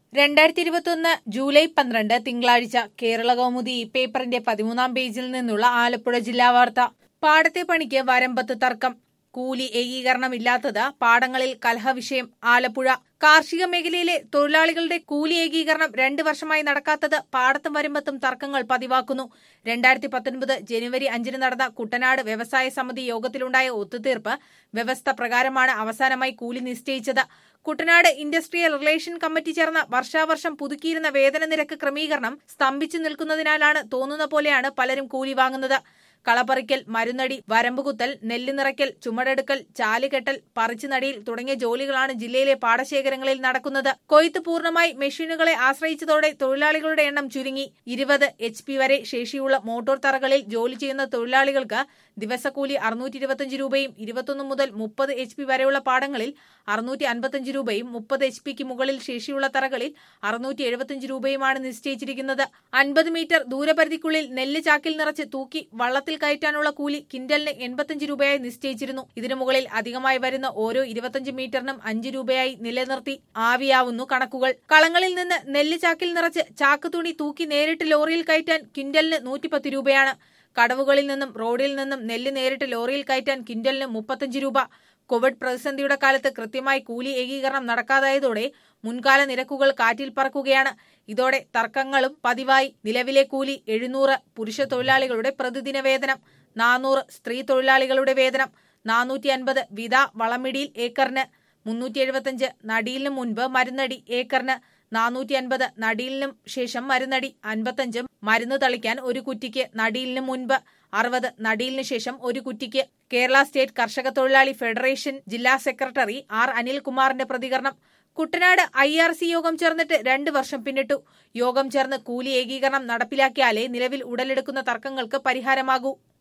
രണ്ടായിരത്തി ഇരുപത്തിയൊന്ന് ജൂലൈ പന്ത്രണ്ട് തിങ്കളാഴ്ച കേരള കൗമുദി ഈ പേപ്പറിന്റെ പതിമൂന്നാം പേജിൽ നിന്നുള്ള ആലപ്പുഴ ജില്ലാ വാർത്ത പാടത്തെ പണിക്ക് വരമ്പത്ത് തർക്കം കൂലി ഏകീകരണമില്ലാത്തത് പാടങ്ങളിൽ കലഹവിഷയം ആലപ്പുഴ കാർഷിക മേഖലയിലെ തൊഴിലാളികളുടെ കൂലി ഏകീകരണം രണ്ട് വർഷമായി നടക്കാത്തത് പാടത്തും വരമ്പത്തും തർക്കങ്ങൾ പതിവാക്കുന്നു രണ്ടായിരത്തി പത്തൊൻപത് ജനുവരി അഞ്ചിന് നടന്ന കുട്ടനാട് വ്യവസായ സമിതി യോഗത്തിലുണ്ടായ ഒത്തുതീർപ്പ് വ്യവസ്ഥ പ്രകാരമാണ് അവസാനമായി കൂലി നിശ്ചയിച്ചത് കുട്ടനാട് ഇൻഡസ്ട്രിയൽ റിലേഷൻ കമ്മിറ്റി ചേർന്ന വർഷാവർഷം പുതുക്കിയിരുന്ന വേതന നിരക്ക് ക്രമീകരണം സ്തംഭിച്ചു നിൽക്കുന്നതിനാലാണ് തോന്നുന്ന പോലെയാണ് പലരും കൂലി വാങ്ങുന്നത് കളപറിക്കൽ മരുന്നടി വരമ്പുകുത്തൽ നെല്ല് നിറയ്ക്കൽ ചുമടെടുക്കൽ ചാലുകെട്ടൽ പറിച്ചുനടിയിൽ തുടങ്ങിയ ജോലികളാണ് ജില്ലയിലെ പാടശേഖരങ്ങളിൽ നടക്കുന്നത് കൊയ്ത്ത് പൂർണ്ണമായി മെഷീനുകളെ ആശ്രയിച്ചതോടെ തൊഴിലാളികളുടെ എണ്ണം ചുരുങ്ങി ഇരുപത് എച്ച് പി വരെ ശേഷിയുള്ള മോട്ടോർ തറകളിൽ ജോലി ചെയ്യുന്ന തൊഴിലാളികൾക്ക് ദിവസക്കൂലി അറുന്നൂറ്റി ഇരുപത്തിയഞ്ച് രൂപയും ഇരുപത്തൊന്ന് മുതൽ മുപ്പത് എച്ച് പി വരെയുള്ള പാടങ്ങളിൽ അറുന്നൂറ്റി അൻപത്തിയഞ്ച് രൂപയും മുപ്പത് എച്ച് പിക്ക് മുകളിൽ ശേഷിയുള്ള തറകളിൽ അറുന്നൂറ്റി എഴുപത്തിയഞ്ച് രൂപയുമാണ് നിശ്ചയിച്ചിരിക്കുന്നത് അൻപത് മീറ്റർ ദൂരപരിധിക്കുള്ളിൽ നെല്ല് ചാക്കിൽ നിറച്ച് തൂക്കി വള്ളത്തിൽ കയറ്റാനുള്ള കൂലി കിൻഡലിന് എൺപത്തിയഞ്ച് രൂപയായി നിശ്ചയിച്ചിരുന്നു ഇതിനു മുകളിൽ അധികമായി വരുന്ന ഓരോ ഇരുപത്തിയഞ്ച് മീറ്ററിനും അഞ്ച് രൂപയായി നിലനിർത്തി ആവിയാവുന്നു കണക്കുകൾ കളങ്ങളിൽ നിന്ന് നെല്ല് ചാക്കിൽ നിറച്ച് ചാക്ക് തുണി തൂക്കി നേരിട്ട് ലോറിയിൽ കയറ്റാൻ കിൻഡലിന് നൂറ്റിപ്പത്ത് രൂപയാണ് കടവുകളിൽ നിന്നും റോഡിൽ നിന്നും നെല്ല് നേരിട്ട് ലോറിയിൽ കയറ്റാൻ കിൻഡലിന് മുപ്പത്തഞ്ച് രൂപ കോവിഡ് പ്രതിസന്ധിയുടെ കാലത്ത് കൃത്യമായി കൂലി ഏകീകരണം നടക്കാതായതോടെ മുൻകാല നിരക്കുകൾ കാറ്റിൽ പറക്കുകയാണ് ഇതോടെ തർക്കങ്ങളും പതിവായി നിലവിലെ കൂലി എഴുന്നൂറ് പുരുഷ തൊഴിലാളികളുടെ പ്രതിദിന വേതനം നാനൂറ് സ്ത്രീ തൊഴിലാളികളുടെ വേതനം നാനൂറ്റി അൻപത് വിത വളമിടിയിൽ ഏക്കറിന് മുന്നൂറ്റി എഴുപത്തിയഞ്ച് നടിയിലിന് മുൻപ് മരുന്നടി ഏക്കറിന് നാനൂറ്റി അൻപത് നടിയിലിനും ശേഷം മരുന്നടി അൻപത്തഞ്ച് മരുന്ന് തളിക്കാൻ ഒരു കുറ്റിക്ക് നടിയിലിന് മുൻപ് അറുപത് നടിയിലിന് ശേഷം ഒരു കുറ്റിക്ക് കേരള സ്റ്റേറ്റ് കർഷക തൊഴിലാളി ഫെഡറേഷൻ ജില്ലാ സെക്രട്ടറി ആർ അനിൽകുമാറിന്റെ പ്രതികരണം കുട്ടനാട് ഐ ആർ സി യോഗം ചേർന്നിട്ട് രണ്ട് വർഷം പിന്നിട്ടു യോഗം ചേർന്ന് കൂലി ഏകീകരണം നടപ്പിലാക്കിയാലേ നിലവിൽ ഉടലെടുക്കുന്ന തർക്കങ്ങൾക്ക് പരിഹാരമാകൂ